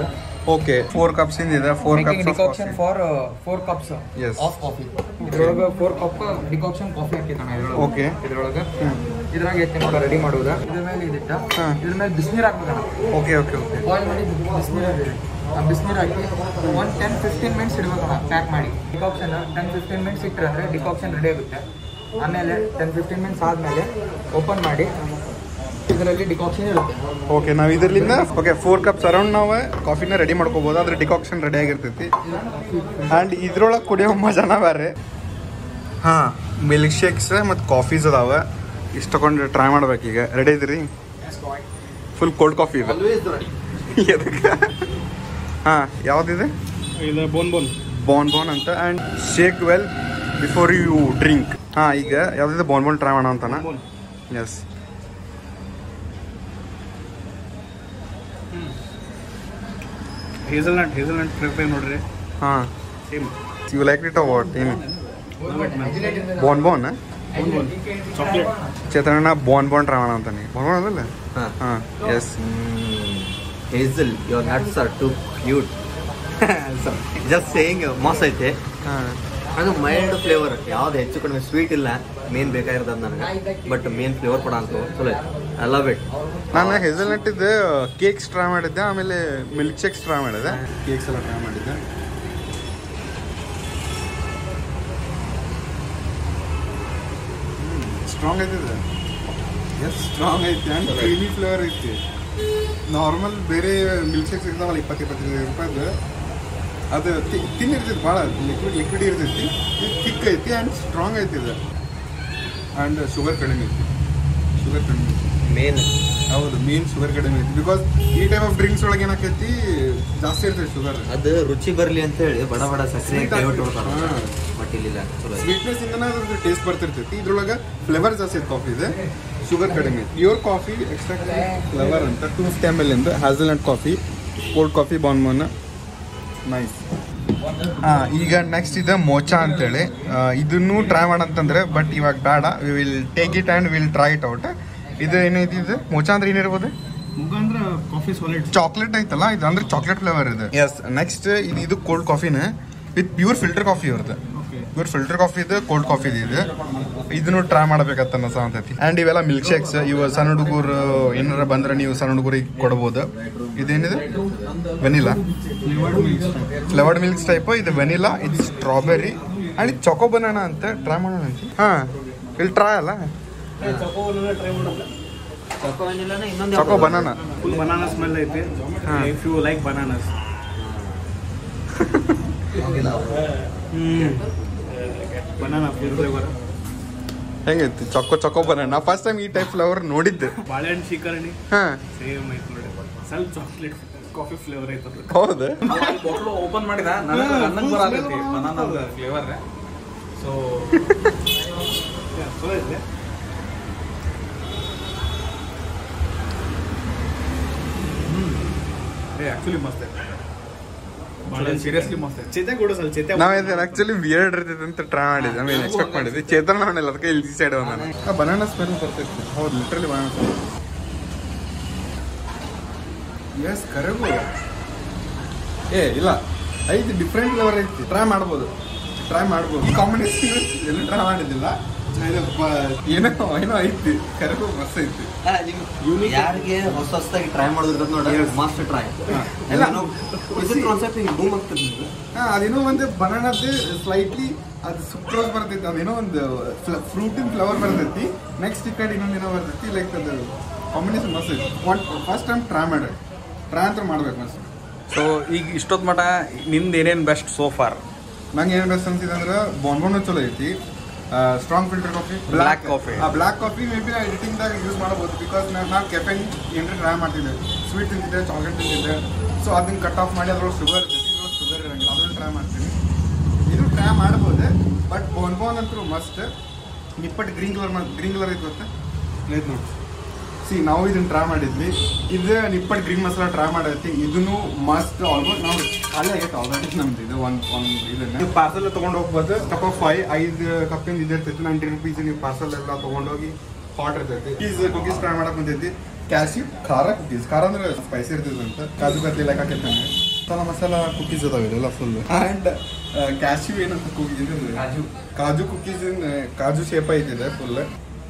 Speaker 1: ಓಕೆ ಫೋರ್ ಕಪ್ಸ್ ಇದೆ four
Speaker 6: making
Speaker 1: cups
Speaker 6: decoction for four cups
Speaker 1: Yes.
Speaker 6: Of coffee ಇದ್ರೊಳಗೆ ಫೋರ್ ಕಪ್ ಡಿಕಾಕ್ಷನ್ ಕಾಫಿ ಹಾಕಿದ್ದಾನೆ ಇದ್ರೊಳಗೆ
Speaker 1: Okay.
Speaker 6: ಇದ್ರೊಳಗೆ ಇದ್ರಾಗ ಎತ್ತಿ ನೋಡ ರೆಡಿ ಮಾಡುದ ಇದ್ರ ಮೇಲೆ ಇದಿಟ್ಟ
Speaker 1: ಹಾ.
Speaker 6: ಇದ್ರ ಮೇಲೆ ಬಿಸಿನೀರು ಹಾಕ್ಬೇಕಣ್ಣ
Speaker 1: ಓಕೆ ಓಕೆ ಓಕೆ
Speaker 6: ಬಾಯ್ಲ್ ಮಾಡಿ ಬಿಸಿನೀರು ಹಾಕಿರಿ ಆ ಬಿಸಿನೀರು ಹಾಕಿ ಒಂದು ಟೆನ್ ಫಿಫ್ಟೀನ್ ಮಿನಿಟ್ಸ್ ಇಡ್ಬೇಕಣ್ಣ ಪ್ಯಾಕ್ ಮಾಡಿ ಡಿಕಾಕ್ಷನ್ ಟೆನ್ ಫಿಫ್ಟೀನ್ ಮಿನಿಟ್ಸ್ ಇಟ್ಟರೆ ಅಂದರೆ ಡಿಕಾಕ್ಷನ್ ರೆಡಿ ಆಗುತ್ತೆ ಆಮೇಲೆ ಟೆನ್ ಫಿಫ್ಟೀನ್ ಮಿನಿಟ್ಸ್ ಆದಮೇಲೆ ಓಪನ್ ಮಾಡಿ ಇದರಲ್ಲಿ ಡಿಕಾಕ್ಷನ್ ಇರುತ್ತೆ
Speaker 1: ಓಕೆ ನಾವು ಇದರಿಂದ ಓಕೆ ಫೋರ್ ಕಪ್ಸ್ ಅರೌಂಡ್ ನಾವು ಕಾಫಿನ ರೆಡಿ ಮಾಡ್ಕೋಬೋದು ಅದ್ರ ಡಿಕಾಕ್ಷನ್ ರೆಡಿ ಆಗಿರ್ತೈತಿ ಆ್ಯಂಡ್ ಇದ್ರೊಳಗೆ ಕುಡಿಯೋ ಮಜಾನ ಬೇರೆ ಹಾಂ ಮಿಲ್ಕ್ ಶೇಕ್ಸ್ ಮತ್ತು ಕಾಫೀಸ್ ಅದಾವ ಇಷ್ಟು ತಗೊಂಡು ಟ್ರೈ ಮಾಡ್ಬೇಕೀಗ ರೆಡಿ ಇದ್ರಿ ಫುಲ್ ಕೋಲ್ಡ್ ಕಾಫಿ ಇದೆ ಎದಕ್ಕೆ ಹಾಂ ಯಾವುದಿದೆ
Speaker 5: ಇದು ಬೋನ್ ಬೋನ್
Speaker 1: ಬಾನ್ ಬಾನ್ ಅಂತ and shake well before you drink ಹಾಂ ಈಗ ಯಾವುದಿದೆ ಬಾನ್ ಬಾನ್ ಟ್ರೈ ಮಾಡೋಣ ಅಂತಾನ ಎಸ್
Speaker 5: ಹೇಸಲ್ನಟ್ ಹೇಸಲ್ನಟ್ ಫ್ಲೇವರ್ ನೋಡ್ರಿ
Speaker 1: ಹಾಂ
Speaker 5: same
Speaker 1: you like it what ಏನು ಬಾನ್ ಬಾನ್
Speaker 5: ಚಾಕ್ಲೇಟ್
Speaker 1: ಚೇತನ ಬಾನ್ ಬಾನ್ ಟ್ರೈ ಮಾಡೋಣ ಅಂತಾನೆ ಬಾನ್ ಬಾನ್ ಅದಲ್ಲ
Speaker 3: ಹಾಂ
Speaker 1: ಹಾಂ yes
Speaker 3: hazel your nuts are too cute just saying ಮಸ್ತ್ ಐತೆ
Speaker 1: ಹಾಂ
Speaker 3: ಅದು ಮೈಲ್ಡ್ ಫ್ಲೇವರ್ ಯಾವ್ದು ಹೆಚ್ಚು ಕಡಿಮೆ ಸ್ವೀಟ್ ಇಲ್ಲ ಮೇನ್ ಬೇಕಾಗಿರೋದು ನನಗೆ ಬಟ್ ಮೇನ್ ಫ್ಲೇವರ್ ಕೊಡ ಅಂತ ಚಲೋ ಐತೆ ಐ ಲವ್ ಇಟ್
Speaker 1: ನಾನು ಹೆಸಲ್ನಟ್ ಇದ್ದೆ ಕೇಕ್ಸ್ ಟ್ರೈ ಮಾಡಿದ್ದೆ ಆಮೇಲೆ ಮಿಲ್ಕ್ ಶೇಕ್ಸ್ ಟ್ರೈ ಮಾಡಿದ್ದೆ ಕೇಕ್ಸ್ ಎಲ್ಲ ಟ್ರೈ ಮಾಡಿದ್ದೆ ಸ್ಟ್ರಾಂಗ್ ಐತಿದೆ ಎಸ್ ಸ್ಟ್ರಾಂಗ್ ಐತಿ ಆ್ಯಂಡ್ ಕ್ರೀಮಿ ಫ್ಲೇವರ್ ಐತಿ ನಾರ್ಮಲ್ ಬೇರೆ ಮಿಲ್ಕ್ ಶೇಕ್ಸ್ ಇರ್ತಾವಲ್ಲ ಇಪ್ಪತ್ತು ಇಪ್ಪತ್ತೈದು ರೂಪಾಯ್ದು ಅದು ತಿನ್ ಇರ್ತೈತಿ ಭಾಳ ಲಿಕ್ವಿಡ್ ಲಿಕ್ವಿಡ್ ಇರ್ತೈತಿ ಇದು ಥಿಕ್ ಐತಿ ಆ್ಯಂಡ್ ಸ್ಟ್ರಾಂಗ್ ಐತಿ ಇದು ಆ್ಯಂಡ್ ಶುಗರ್ ಕಡಿಮೆ ಐತಿ ಶುಗರ್ ಕಡಿಮೆ ಐತಿ
Speaker 3: ಮೇನ್
Speaker 1: ಹೌದು ಮೇನ್ ಶುಗರ್ ಕಡಿಮೆ ಐತಿ ಬಿಕಾಸ್ ಈ ಟೈಪ್ ಆಫ್ ಡ್ರಿಂಕ್ಸ್ ಒಳಗೆ ಏನಾಕೈತಿ ಜಾಸ್ತಿ ಇರ್ತೈತಿ ಶುಗರ್
Speaker 3: ಅದು ರುಚಿ ಬರ್ಲಿ ಅಂತ ಹೇಳಿ ಬಡ ಬಡ ಸಕ್ಕರೆ
Speaker 1: Sweet
Speaker 3: ಕೈಬಿಟ್ಟು
Speaker 1: ಆಗ್ತೈತಿ.
Speaker 3: ಬಿಡ್ತಾರ
Speaker 1: ಹಾ.
Speaker 3: ಬಟ್ ಇಲ್ಲಿಲ್ಲ ಚಲೋ ಐತೆ.
Speaker 1: ಸ್ವೀಟ್ನೆಸ್ ಇಂದನೇ ಅದ್ರದ್ದು ಟೇಸ್ಟ್ ಬರ್ತಿರ್ತೈತಿ ಇದ್ರೊಳಗೆ ಫ್ಲೇವರ್ ಜಾಸ್ತಿ ಐತಿ ಕಾಫಿ ಇದೆ ಶುಗರ್ ಕಡಿಮೆ ಪ್ಯೂರ್ ಕಾಫಿ ಎಕ್ಸ್ಟ್ರಾಕ್ಟ್ ಫ್ಲೇವರ್ ಅಂತ ಟೂ ಫಿಫ್ಟಿ ಎಮ್ ಎಲ್ ಇಂದ ಹ್ಯಾಸಲ್ನಟ್ ಕಾಫಿ ಕೋಲ್ಡ್ ಕಾಫಿ ಬಾನ್ಮೋನ್ ನೈಸ್ ಹಾಂ ಈಗ ನೆಕ್ಸ್ಟ್ ಇದೆ ಮೋಚಾ ಅಂತೇಳಿ ಆ, ಇದನ್ನು ಟ್ರೈ ಮಾಡಂತಂದ್ರೆ ಬಟ್ ಇವಾಗ ಬೇಡ we will take it and will try it out ಇದು ಏನೈತಿ ಇದು ಮೋಚಾ ಅಂದ್ರೆ ಏನಿರ್ಬೋದು
Speaker 5: ಮುಗ ಅಂದ್ರೆ ಕಾಫಿ ಸಾಲಿಡ್
Speaker 1: ಚಾಕ್ಲೇಟ್ ಐತಲ್ಲ ಇದು ಅಂದ್ರೆ ಚಾಕ್ಲೇಟ್ ಫ್ಲೇವರ್ ಇದೆ ಎಸ್ ನೆಕ್ಸ್ಟ್ ಇದು ಇದು ಕೋಲ್ಡ್ ಕಾಫಿನ ವಿತ್ ಪ್ಯೂರ್ ಫಿಲ್ಟರ್ ಕಾಫಿ ಇರುತ್ತೆ
Speaker 5: ಓಕೆ
Speaker 1: ಪ್ಯೂರ್ ಫಿಲ್ಟರ್ ಕಾಫಿ ಇದೆ ಕೋಲ್ಡ್ ಕಾಫಿ ಇದೆ ಇದನ್ನು ಟ್ರೈ ಮಾಡ್ಬೇಕಂತ ಅನ್ಸ ಅಂತೈತಿ ಆ್ಯಂಡ್ ಇವೆಲ್ಲ ಮಿಲ್ಕ್ ಶೇಕ್ಸ್ ಇವ ಸಣ್ಣ ಹುಡುಗರು ಏನಾರ ಬಂದ್ರೆ ನೀವು ಸಣ್ಣ ಹುಡುಗರಿಗೆ ಕೊಡ್ಬೋದು ಇದೇನಿದೆ vanilla
Speaker 5: flavoured milks
Speaker 1: flavoured milks type ಇದು ವೆನಿಲಾ ಇದು ಸ್ಟ್ರಾಬೆರಿ ಆ್ಯಂಡ್ ಇದು ಚೊಕೋ ಬನಾನ ಅಂತ ಟ್ರೈ ಮಾಡೋಣ ಅಂತ ಹಾಂ ಇಲ್ಲಿ ಟ್ರೈ ಅಲ್ಲ
Speaker 5: ಟ್ರೈ ಮಾಡಲ್ಲ
Speaker 3: ಚೊಕೋ vanilla ನ ಇನ್ನೊಂದು
Speaker 1: ಚೊಕೋ
Speaker 3: ಯಾವ್ದು?
Speaker 1: ಬನಾನ
Speaker 5: ಫುಲ್ ಬನಾನಾ ಸ್ಮೆಲ್ ಐತಿ
Speaker 1: ಹಾ.
Speaker 5: If you like bananas banana flavour
Speaker 1: ಹೆಂಗೈತಿ ಚೊಕೋ ಚೊಕೋ ಬನಾನ ನಾ ಫಸ್ಟ್ ಟೈಮ್ ಈ ಟೈಪ್ ಫ್ಲೇವರ್ ನೋಡಿದ್ದೆ
Speaker 5: ಬಾಳೆಹಣ್ಣು ಶೀಕರಣಿ
Speaker 1: ಹಾಂ
Speaker 5: ಸೇಮ್ ಐತಿ ನೋಡಿ ಸ್ವಲ್ಪ ಚಾಕ್ಲೇಟ್ ಕಾಫಿ ಫ್ಲೇವರ್ ಐತದ
Speaker 1: ಹೌದು
Speaker 4: ಬಾಟ್ಲು ಓಪನ್ ಮಾಡಿದ ನನಗೆ ನನಗೆ ಬರತೈತಿ ಬನಾನದ ಫ್ಲೇವರ್ ಸೊ
Speaker 5: ಚಲೋ ಐತೆ
Speaker 4: ಏ ಆಕ್ಚುಲಿ ಮಸ್ತ್ ಐತೆ ಭಾಳ ಸೀರಿಯಸ್ಲಿ ಮಸ್ತ್ ಐತೆ
Speaker 5: ಚೇತೆ ಕೊಡು ಸ್ವಲ್ಪ ಚೇತೆ
Speaker 1: ನಾವ್ ಇದು ಆಕ್ಚುಲಿ ವಿಯರ್ಡ್ ಇರ್ತೈತೆ ಅಂತ ಟ್ರೈ ಮಾಡಿದ್ದೆ ಆಮೇಲೆ ಎಕ್ಸ್ಪೆಕ್ಟ್ ಮಾಡಿದ್ದೆ ಚೇತನ ಅವನೆಲ್ಲ ಅದಕ್ಕೆ ಇಲ್ಲಿ ಸೈಡ್ ನಾನು ಬನಾನಾ ಸ್ಮೆಲ್ ಬರ್ತೈತಿ ಹೌದು ಲಿಟ್ರಲಿ ಬನಾನಾ ಸ್ಮೆಲ್ ಎಸ್ ಕರೆಗೂ ಏ ಇಲ್ಲ ಐತಿ ಡಿಫ್ರೆಂಟ್ ಫ್ಲೇವರ್ ಐತಿ ಟ್ರೈ ಮಾಡ್ಬೋದು ಟ್ರೈ ಮಾಡ್ಬೋದು ಕಾಂಬಿನೇಷನ್ ಎಲ್ಲೂ ಟ್ರೈ ಮಾಡಿದ್ದಿಲ್ಲ ಇದು ಬ- ಏನೋ ಏನೋ ಐತಿ ಕರೆಗೂ ಮಸ್ತ್ ಐತಿ
Speaker 3: ಆ, ನಿಮ್ ಯಾರಿಗೆ ಹೊಸ ಹೊಸದಾಗಿ ಟ್ರೈ ಮಾಡೋದ್ರ ನೋಡ್ರಿ ಮಸ್ಟ್ ಟ್ರೈ
Speaker 1: ಇಲ್ಲ.
Speaker 3: ಇದು ಕಾನ್ಸೆಪ್ಟ್ ಈಗ ಬೂಮ್ ಆಗ್ತದೆ
Speaker 1: ಹಾ ಅದೇನೋ ಒಂದು ಬನಾನದ್ದು ಸ್ಲೈಟ್ಲಿ ಅದು ಸುಕ್ರೋಸ್ ಬರ್ತೈತಿ ಅದೇನೋ ಒಂದು ಫ್ರೂಟಿನ ಫ್ಲವರ್ ಬರ್ತೈತಿ ನೆಕ್ಸ್ಟ್ ಈ ಕಡೆ ಇನ್ನೊಂದು ಏನೋ ಬರ್ತೈತಿ ಲೈಕ್ ಅದು ಕಾಂಬಿನೇಷನ್ ಮಸ್ತ್ ಐತಿ ಒನ್ ಫಸ್ಟ್ ಟೈಮ್ ಟ್ರೈ ಮಾಡ್ರಿ ಟ್ರೈ ಅಂತ ಮಾಡ್ಬೇಕು ಮಸ್ತ್
Speaker 4: ಸೊ ಈಗ ಇಷ್ಟೊತ್ತು ಮಟ ನಿಂದು ಏನೇನು ಬೆಸ್ಟ್ ಸೋ ಫಾರ್
Speaker 1: ನಂಗೆ ಏನು ಬೆಸ್ಟ್ ಅನ್ಸಿದೆ ಅಂದ್ರೆ ಬಾನ್ಬೋನು ಚಲೋ ಐತಿ strong filter coffee
Speaker 4: Black coffee.
Speaker 1: ಆ ಬ್ಲ್ಯಾಕ್ ಕಾಫಿ ಮೇ ಬಿ ನಾ ಎಡಿಟಿಂಗ್ದಾಗ ಯೂಸ್ ಮಾಡಬಹುದು ಬಿಕಾಸ್ ನಾನು ನಾನು ಕೆಫೆನ್ ಏನಾರ ಟ್ರೈ ಮಾಡ್ತಿದ್ದೆ ಸ್ವೀಟ್ ತಿಂತಿದ್ದೆ ಚಾಕ್ಲೇಟ್ ತಿಂತಿದ್ದೆ ಸೊ ಅದನ್ನ ಕಟ್ ಆಫ್ ಮಾಡಿ ಅದ್ರೊಳಗೆ ಶುಗರ್ ಇರ್ತೈತಿ ಇದ್ರೊಳಗೆ ಶುಗರ್ ಇರಂಗಿಲ್ಲ ಅದನ್ನ ಟ್ರೈ ಮಾಡ್ತೀನಿ ಇದು ಟ್ರೈ ಮಾಡ್ಬೋದು ಬಟ್ ಬೋನ್ ಬೋನ್ ಅಂತೂ must nippattu green colour green colour ಐತೆ ಗೊತ್ತಾ ಐತೆ ನೋಡಿ ಸಿ ನಾವು ಇದನ್ನ ಟ್ರೈ ಮಾಡಿದ್ವಿ ಇದು ನಿಪ್ಪಟ್ಟು ಗ್ರೀನ್ ಮಸಾಲ ಟ್ರೈ ಮಾಡೈತಿ ಇದನ್ನು ಮಸ್ತ್ ಆಲ್ಮೋಸ್ಟ್ ನಾವು ಖಾಲಿ ಆಗೈತೆ ಆಲ್ರೆಡಿ ನಮ್ದು ಇದು ಒಂದು ಒಂದು ಇದನ್ನ ಪಾರ್ಸಲ್ ತೊಗೊಂಡು ಹೋಗ್ಬೋದು ಕಪ್ ಆಫ್ ಫೈವ್ ಐದು ಕಪ್ಪಿಂದ ಇದು ಇರ್ತೈತಿ ನೈಂಟಿ ರುಪೀಸ್ ನೀವು ಪಾರ್ಸಲ್ ಎಲ್ಲ ತೊಗೊಂಡೋಗಿ ಹಾಟ್ ಇರ್ತೈತಿ ಕುಕೀಸ್ ಕುಕೀಸ್ ಟ್ರೈ ಮಾಡಕ್ ಬಂದೈತಿ ಕ್ಯಾಸಿ ಖಾರ ಕುಕೀಸ್ ಖಾರ ಅಂದ್ರೆ ಸ್ಪೈಸಿ ಇರ್ತೈತಿ ಅಂತ ಕಾಜು ಕತ್ಲಿ ಲೆಕ್ಕ ಹಾಕಿರ್ತಾನೆ ಮಸಾಲ ಮಸಾಲ ಕುಕೀಸ್ ಅದಾವೆ ಎಲ್ಲ ಫುಲ್ ಆ್ಯಂಡ್ ಕ್ಯಾಶ್ಯೂ ಏನಂತ ಕುಕೀಸ್
Speaker 6: ಕಾಜು
Speaker 1: ಕಾಜು ಕುಕೀಸ್ ಕಾಜು ಶೇಪ್ ಐತಿದೆ ಫುಲ್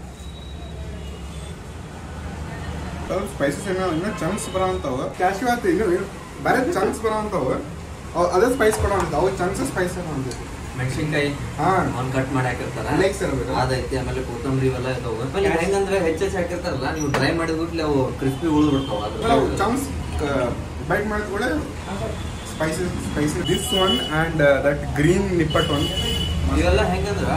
Speaker 1: ಸ್ಪೈಸಸ್ ಏನೋ ಇನ್ನೂ ಚಂಕ್ಸ್ ಬರೋ ಅಂತಾವ ಕ್ಯಾಶ್ಯೂ ಆಯ್ತು ಇನ್ನು ಬೇರೆ ಚಂಕ್ಸ್ ಬರೋ ಅಂತಾವ ಅವ್- ಅದೇ ಸ್ಪೈಸ್ ಕೊಡೋ ಅಂತ ಅವು ಚಂಕ್ಸ್ ಸ್ಪೈಸ್ ಅಂತ
Speaker 3: ಮೆಣಸಿನ್ಕಾಯಿ
Speaker 1: ಹಾಂ
Speaker 3: ಅವ್ನ್ ಕಟ್ ಮಾಡಿ ಹಾಕಿರ್ತಾರ
Speaker 1: Legs ಇರ್ಬೇಕು.
Speaker 3: ಅದೈತಿ ಆಮೇಲೆ ಕೊತ್ತಂಬರಿ ಇವೆಲ್ಲ ಇದಾವ ಆಮೇಲೆ ಹೆಂಗಂದ್ರೆ ಹೆಚ್ಚೆಚ್ಚು ಹಾಕಿರ್ತಾರಲ್ಲ ನೀವು ಡ್ರೈ ಮಾಡಿದ್ಬಿಟ್ಲೆ ಅವು ಕ್ರಿಸ್ಪಿ ಉಳಿದು ಬಿಡ್ತಾವ
Speaker 1: ನಾವು
Speaker 3: ಅದ್ರ
Speaker 1: ಚಂಕ್ಸ್ ಬೈಟ್ ಮಾಡಿದ ಕೂಡ spices spices this one and that green nippattu one
Speaker 3: ಇವೆಲ್ಲ ಹೆಂಗಂದ್ರ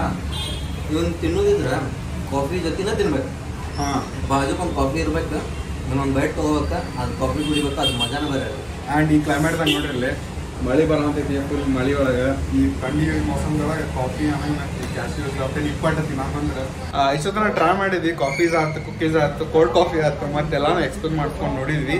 Speaker 3: ಇವನ್ ತಿನ್ನೋದಿದ್ರ ಕಾಫಿ ಜೊತೆನ ತಿನ್ಬೇಕು
Speaker 1: ಹಾಂ
Speaker 3: ಬಾಜುಕ್ ಕಾಫಿ ಇರ್ಬೇಕು ಒಂದು ಬೈಟ್ ತಗೋಬೇಕ ಅದು ಕಾಫಿ ಕುಡಿಬೇಕು ಅದು ಮಜಾನ ಬೇರೆ ಅದು.
Speaker 1: ಆ್ಯಂಡ್ ಈ ಕ್ಲೈಮೇಟ್ದಾಗ ನೋಡ್ರಿ ಇಲ್ಲಿ ಮಳೆ ಬರೋಂತೈತಿ ಫುಲ್ ಮಳೆ ಒಳಗೆ ಈ ಥಂಡಿ ಮೌಸಮ್ದೊಳಗೆ ಕಾಫಿ ಆಮೇಲೆ ಕ್ಯಾಶ್ಯೂ ಕಾಫಿ ಇಪ್ಪಟ್ಟು ತಿನ್ನಂದ್ರೆ ಇಷ್ಟೊತ್ತನ ಟ್ರೈ ಮಾಡಿದ್ವಿ ಕಾಫೀಸ್ ಆಯ್ತು ಕುಕೀಸ್ ಆಯ್ತು ಕೋಲ್ಡ್ ಕಾಫಿ ಆಯ್ತು ಮತ್ತೆಲ್ಲಾನು ಎಕ್ಸ್ಪ್ಲೋರ್ ಮಾಡ್ಕೊಂಡು ನೋಡಿದ್ವಿ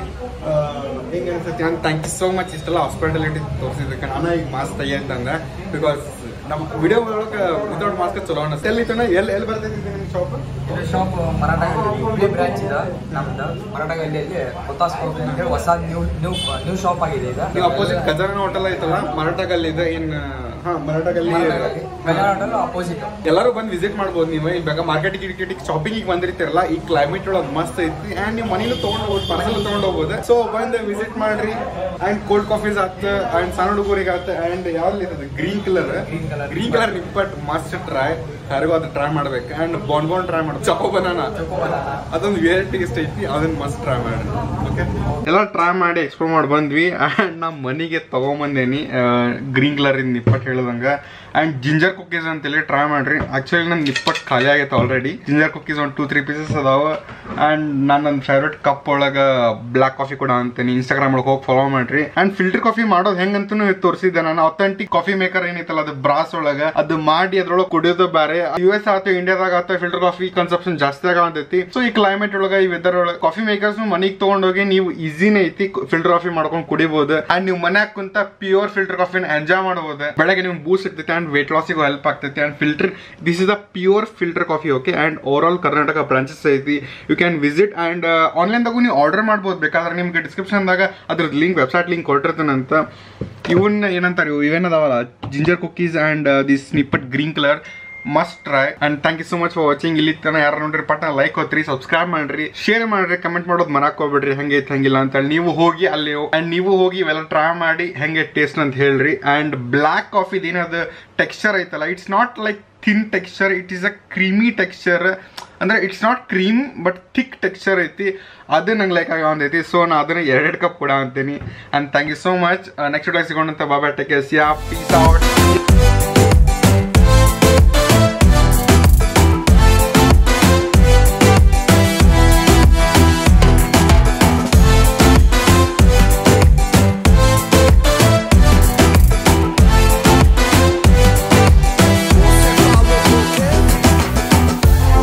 Speaker 1: ಹಿಂಗೆ ಅನ್ಸುತ್ತೆ ನಾನು ಥ್ಯಾಂಕ್ ಯು ಸೋ ಮಚ್ ಇಷ್ಟೆಲ್ಲ ಹಾಸ್ಪಿಟಾಲಿಟಿ ತೋರಿಸಿದ್ದಕ್ಕೆ ನಾನು ಈಗ ಮಾಸ್ಕ್ ತೆಗಿಯಂತಂದೆ ಬಿಕಾಸ್ ನಮ್ಮ ವಿಡಿಯೋ ಒಳಗೆ ವಿತೌಟ್ ಮಾಸ್ಕ್ ಚಲೋ ಅನಿಸ್ತು ಎಲ್ಲಿ ಎಲ್ಲಿ ಎಲ್ಲಿ ಬರ್ತೈತಿ ನಿಮ್ಮ ಶಾಪ್
Speaker 6: ಇದು ಶಾಪ್ ಮರಾಠ ಹುಬ್ಳಿ ಬ್ರಾಂಚ್ ಇದೆ ನಮ್ದು ಮರಾಠ ಗಲ್ಲಿಯಲ್ಲಿ ಹೊತ್ತಾಸ್ ಕಾಫಿ ಅಂತ ಹೇಳಿ ಹೊಸ ನ್ಯೂ ನ್ಯೂ ನ್ಯೂ ಶಾಪ್ ಆಗಿದೆ ಈಗ
Speaker 1: ನೀವು ಅಪೋಸಿಟ್ ಖಜಾನ ಹೋಟೆಲ್ ಐತಲ್ಲ ಮರಾಠ ಗಲ್ಲಿದೆ ಇನ್ ಹಾ ಮರಾಠ ಗಲ್ಲಿ
Speaker 6: ಹೋಟೆಲ್ ಅಪೋಸಿಟ್
Speaker 1: ಎಲ್ಲರೂ ಬಂದು ವಿಸಿಟ್ ಮಾಡ್ಬೋದು ನೀವು ಈಗ ಬೇಕಾ ಮಾರ್ಕೆಟ್ ಗಿರ್ಕೆಟಿಗೆ ಶಾಪಿಂಗ್ ಬಂದಿರ್ತೀರಲ್ಲ ಈ ಕ್ಲೈಮೇಟ್ ಒಳಗೆ ಮಸ್ತ್ ಐತಿ ಆ್ಯಂಡ್ ನೀವು ಮನೇಲಿ ತೊಗೊಂಡು ಹೋಗ್ಬೋದು ಪಾರ್ಸಲ್ ತೊಗೊಂಡು ಹೋಗ್ಬೋದು ಸೊ ಬಂದು ವಿಸಿಟ್ ಮಾಡ್ರಿ ಆ್ಯಂಡ್ ಕೋಲ್ಡ್ ಕಾಫೀಸ್ ಆತ ಆ್ಯಂಡ್ ಸಣ್ಣ ಹುಡುಗರಿಗೆ ಆತ ಆ್ಯಂಡ್ ಯಾವ್ದು ಇರ್ತದೆ green colour
Speaker 6: Green colour.
Speaker 1: Green colour nippattu must try ಯಾರಿಗೂ ಅದು ಟ್ರೈ ಮಾಡ್ಬೇಕು ಆ್ಯಂಡ್ ಬಾಂಡ್ ಬಾಂಡ್ ಟ್ರೈ ಮಾಡಿ ಚಕೋ ಬನಾನ ಅದೊಂದು ವೇರ್ ಟೇಸ್ಟ್ ಐತಿ ಅದನ್ನ ಮಸ್ಟ್ ಟ್ರೈ ಮಾಡಿ ಓಕೆ ಎಲ್ಲ ಟ್ರೈ ಮಾಡಿ ಎಕ್ಸ್ಪ್ಲೋರ್ ಮಾಡಿ ಬಂದ್ವಿ ಆ್ಯಂಡ್ ನಮ್ಮ ಮನೆಗೆ ತಗೊಂಬಂದೇನಿ ಗ್ರೀನ್ ಕಲರ್ ಇಂದ ನಿಪ್ಪಟ್ಟು ಹೇಳ್ದಂಗೆ ಆ್ಯಂಡ್ ಜಿಂಜರ್ ಕುಕೀಸ್ ಅಂತೇಳಿ ಟ್ರೈ ಮಾಡ್ರಿ ಆಕ್ಚುಲಿ ನನ್ನ ನಿಪ್ಪಟ್ಟು ಖಾಲಿ ಆಗೈತೆ ಆಲ್ರೆಡಿ ಜಿಂಜರ್ ಕುಕೀಸ್ ಒಂದು ಟೂ ತ್ರೀ ಪೀಸಸ್ ಅದಾವ ಆ್ಯಂಡ್ ನಾನು ನನ್ನ ಫೇವ್ರೆಟ್ ಕಪ್ ಒಳಗೆ ಬ್ಲ್ಯಾಕ್ ಕಾಫಿ ಕೂಡ ಅಂತೀನಿ ಇನ್ಸ್ಟಾಗ್ರಾಮ್ ಒಳಗೆ ಹೋಗಿ ಫಾಲೋ ಮಾಡ್ರಿ ಆ್ಯಂಡ್ ಫಿಲ್ಟರ್ ಕಾಫಿ ಮಾಡೋದು ಹೆಂಗಂತೂ ತೋರಿಸಿದ್ದೆ ನಾನು ಅಥೆಂಟಿಕ್ ಕಾಫಿ ಮೇಕರ್ ಏನೈತಲ್ಲ ಅದು ಬ್ರಾಸ್ ಒಳಗೆ ಅದು ಮಾಡಿ ಅದ್ರೊಳಗೆ ಕುಡಿಯೋದು ಬೇರೆ ಯು ಎಸ್ ಆತ ಇಂಡಿಯಾದಾಗ ಆತ ಫಿಲ್ಟರ್ ಕಾಫಿ ಕನ್ಸಪ್ಷನ್ ಜಾಸ್ತಿ ಆಗತೈತಿ ಸೊ ಈ ಕ್ಲೈಮೇಟ್ ಒಳಗೆ ಈ ವೆದರ್ ಒಳಗೆ ಕಾಫಿ ಮೇಕರ್ಸ್ ಮನೆಗೆ ತಗೊಂಡೋಗಿ ನೀವು ಈಸಿನೇ ಐತಿ ಫಿಲ್ಟರ್ ಕಾಫಿ ಮಾಡ್ಕೊಂಡು ಕುಡಿಬಹುದು ಅಂಡ್ ನೀವು ಮನ್ಯಾಗ ಕುಂತ ಪ್ಯೂರ್ ಫಿಲ್ಟರ್ ಕಾಫಿನ ಎಂಜಾಯ್ ಮಾಡಬಹುದು ಬೆಳಗ್ಗೆ ನಿಮ್ಗೆ ಬೂಸ್ಟ್ ಇರ್ತೈತೆ ಅಂಡ್ ವೇಟ್ ಲಾಸಿಗೂ ಹೆಲ್ಪ್ ಆಗ್ತೈತಿ and filter this is a pure filter coffee okay and over all Karnataka branches ಐತಿ ಯು ಕ್ಯಾನ್ ವಿಸಿಟ್ ಅಂಡ್ ಆನ್ಲೈನ್ದಾಗೂ ನೀವು ಆರ್ಡರ್ ಮಾಡ್ಬೋದು ಬೇಕಾದ್ರೆ ನಿಮ್ಗೆ ಡಿಸ್ಕ್ರಿಪ್ಷನ್ದಾಗ ಅದ್ರ ಲಿಂಕ್ ವೆಬ್ಸೈಟ್ ಲಿಂಕ್ ಕೊಟ್ಟಿರ್ತಾನಂತ ಇವನ್ ಏನಂತಾರೆ ಇವು ಇವೇನದಾವಲ್ಲ ginger cookies and this nippattu green colour must try and thank you so much for watching ಇಲ್ಲಿ ತನ ಯಾರು ನೋಡ್ರಿ ಪಟ್ಟ ಲೈಕ್ ಹೊತ್ರಿ ಸಬ್ಸ್ಕ್ರೈಬ್ ಮಾಡ್ರಿ ಶೇರ್ ಮಾಡ್ರಿ ಕಮೆಂಟ್ ಮಾಡೋದು ಮರಾಕ್ ಹೋಗ್ಬೇಡ್ರಿ ಹೆಂಗೆ ಐತೆ ಹಂಗಿಲ್ಲ ಅಂತ ನೀವು ಹೋಗಿ ಅಲ್ಲಿ ಅಂಡ್ ನೀವು ಹೋಗಿ ಇವೆಲ್ಲ ಟ್ರೈ ಮಾಡಿ ಹೆಂಗೆ ಟೇಸ್ಟ್ ಅಂತ ಹೇಳ್ರಿ ಅಂಡ್ ಬ್ಲ್ಯಾಕ್ ಕಾಫಿದ ಏನದು ಟೆಕ್ಸ್ಚರ್ ಐತಲ್ಲ it's not like thin texture it is a creamy texture ಅಂದ್ರೆ it's not cream but thick texture ಐತಿ ಅದು ನಂಗೆ ಲೈಕ್ ಆಗಿ ಒಂದೈತಿ ಸೊ ನಾ ಅದನ್ನ ಎರಡೆರಡು ಕಪ್ ಕೂಡ ಅಂತೀನಿ and thank you so much next day ಸಿಗೋಣಂತ ಬಾಬಾ ಟೆಕ್ ಎಸ್ ಯಾ ಪೀಸ್ ಔಟ್